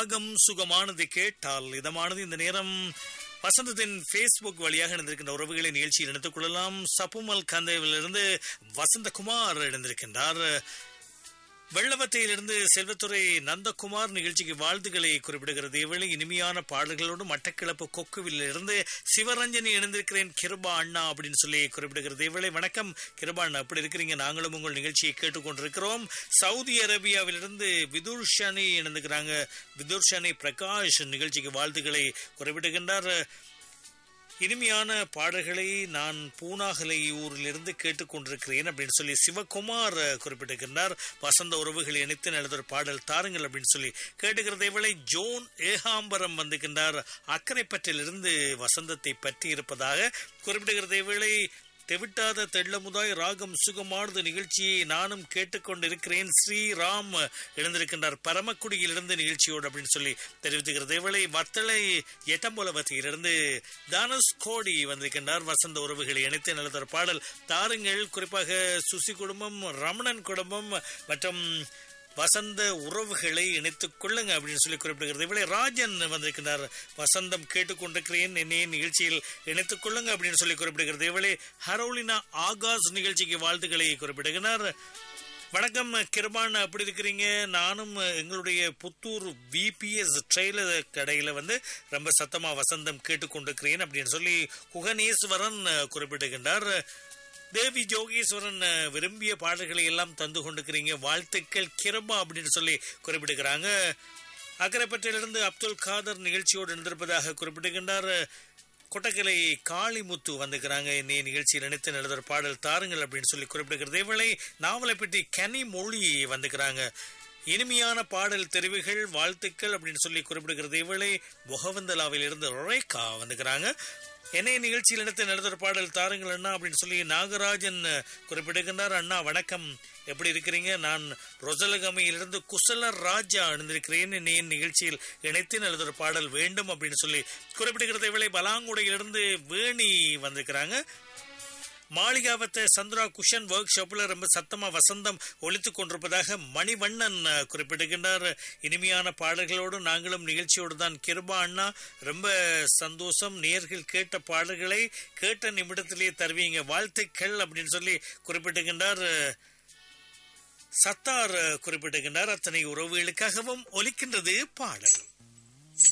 ராகம் சுகமானது கேட்டால் இதமானது இந்த நேரம் வசந்தத்தின் ஃபேஸ்புக் வழியாக இணைந்திருக்கின்ற உறவுகளை நிகழ்ச்சியில் இணைத்துக் கொள்ளலாம் சப்புமல் கந்தையிலிருந்து வசந்தகுமார் இணைந்திருக்கின்றார் வெள்ளவத்தையிலிருந்து செல்வத்துறை நந்தகுமார் நிகழ்ச்சிக்கு வாழ்த்துக்களை குறிப்பிடுகிறது இவளை இனிமையான பாடல்களோடு மட்டக்கிளப்பு கொக்குவில் இருந்து சிவரஞ்சனி இணைந்திருக்கிறேன் கிருபா அண்ணா அப்படின்னு சொல்லி குறிப்பிடுகிறது இவளை வணக்கம் கிருபா அண்ணா அப்படி இருக்கிறீங்க நாங்களும் உங்கள் நிகழ்ச்சியை கேட்டுக்கொண்டிருக்கிறோம் சவுதி அரேபியாவிலிருந்து விதுர்ஷானி இணைந்துக்கிறாங்க விதுர்ஷானி பிரகாஷ் நிகழ்ச்சிக்கு வாழ்த்துக்களை குறிப்பிடுகின்றார் இனிமையான பாடல்களை நான் பூனாகலையூரிலிருந்து கேட்டுக்கொண்டிருக்கிறேன் அப்படின்னு சொல்லி சிவகுமார் குறிப்பிட்டிருக்கின்றார் வசந்த உறவுகளை இணைத்து எழுதுற பாடல் தாருங்கள் அப்படின்னு சொல்லி கேட்டுக்கிறதை விலை ஜோன் ஏகாம்பரம் வந்திருக்கின்றார் அக்கரைப்பற்றிலிருந்து வசந்தத்தை பற்றி இருப்பதாக குறிப்பிடுகிறதை வேளை தெவிட்டாத தெள்ளமுதாய் ராகம் சுகமானது நிகழ்ச்சியை நானும் கேட்டுக்கொண்டிருக்கிறேன் ஸ்ரீராம் எழுந்திருக்கின்றார் பரமக்குடியிலிருந்து நிகழ்ச்சியோடு அப்படின்னு சொல்லி தெரிவித்துக்கிறது இவளை வத்தளை எட்டம்புலவத்தியிலிருந்து தானஸ் கோடி வந்திருக்கின்றார் வசந்த உறவுகளை இணைத்து நல்லதொரு பாடல் தாருங்கள் குறிப்பாக சுசி குடும்பம் ரமணன் குடும்பம் மற்றும் வசந்த உறவுகளை இணைத்துக் கொள்ளுங்க அப்படின்னு சொல்லி குறிப்பிடுகிறது இவளை ராஜன் வந்திருக்கிறார் வசந்தம் கேட்டுக்கொண்டிருக்கிறேன் என்னைய நிகழ்ச்சியில் இணைத்துக் கொள்ளுங்க அப்படின்னு சொல்லி குறிப்பிடுகிறது இவளை ஹரோலினா ஆகாஷ் நிகழ்ச்சிக்கு வாழ்த்துக்களை குறிப்பிடுகிறார் வணக்கம் கிருபான் அப்படி இருக்கிறீங்க நானும் எங்களுடைய புத்தூர் விபிஎஸ் ட்ரெயிலர் கடையில் வந்து ரொம்ப சத்தமா வசந்தம் கேட்டுக்கொண்டிருக்கிறேன் அப்படின்னு சொல்லி குகனேஸ்வரன் குறிப்பிடுகின்றார் தேவி ஜோகேஸ்வரன் விரும்பிய பாடல்களை எல்லாம் தந்து கொண்டிருக்கிறீங்க வாழ்த்துக்கள் கிரபா அப்படின்னு சொல்லி குறிப்பிடுகிறாங்க அக்கரைப்பட்டிலிருந்து அப்துல் காதர் நிகழ்ச்சியோடு இருந்திருப்பதாக குறிப்பிடுகின்றார் கொட்டக்கலை காளிமுத்து வந்துக்கிறாங்க இன்னைய நிகழ்ச்சியில் நினைத்து எழுதுற பாடல் தாருங்கள் அப்படின்னு சொல்லி குறிப்பிடுகிறது இவளை நாவலை பற்றி கனி மொழி வந்துக்கிறாங்க இனிமையான பாடல் தெரிவுகள் வாழ்த்துக்கள் அப்படின்னு சொல்லி குறிப்பிடுகிறது இவளை முகவந்தலாவில் இருந்து ரொரேக்கா வந்துக்கிறாங்க என்னைய நிகழ்ச்சியில் எடுத்து நடத்துகிற பாடல் தாருங்கள் அண்ணா அப்படின்னு சொல்லி நாகராஜன் குறிப்பிடுகின்றார் அண்ணா வணக்கம் எப்படி இருக்கிறீங்க நான் ரொசலகமையிலிருந்து குசல ராஜா அணிந்திருக்கிறேன் என்னைய நிகழ்ச்சியில் இணைத்து நல்லதொரு பாடல் வேண்டும் அப்படின்னு சொல்லி குறிப்பிடுகிறதை விலை பலாங்குடையிலிருந்து வேணி வந்திருக்கிறாங்க மாளிகாவத்தை சந்திரா குஷன் ஒர்க் ஷாப்ல ரொம்ப சத்தமா வசந்தம் ஒழித்து கொண்டிருப்பதாக மணிவண்ணன் குறிப்பிடுகின்றார் இனிமையான பாடல்களோடு நாங்களும் நிகழ்ச்சியோடு தான் கிருபா அண்ணா ரொம்ப சந்தோஷம் நேர்கள் கேட்ட பாடல்களை கேட்ட நிமிடத்திலேயே தருவீங்க வாழ்த்துக்கள் அப்படின்னு சொல்லி குறிப்பிடுகின்றார் சத்தார் குறிப்பிடுகின்றார் அத்தனை உறவுகளுக்காகவும் ஒலிக்கின்றது பாடல்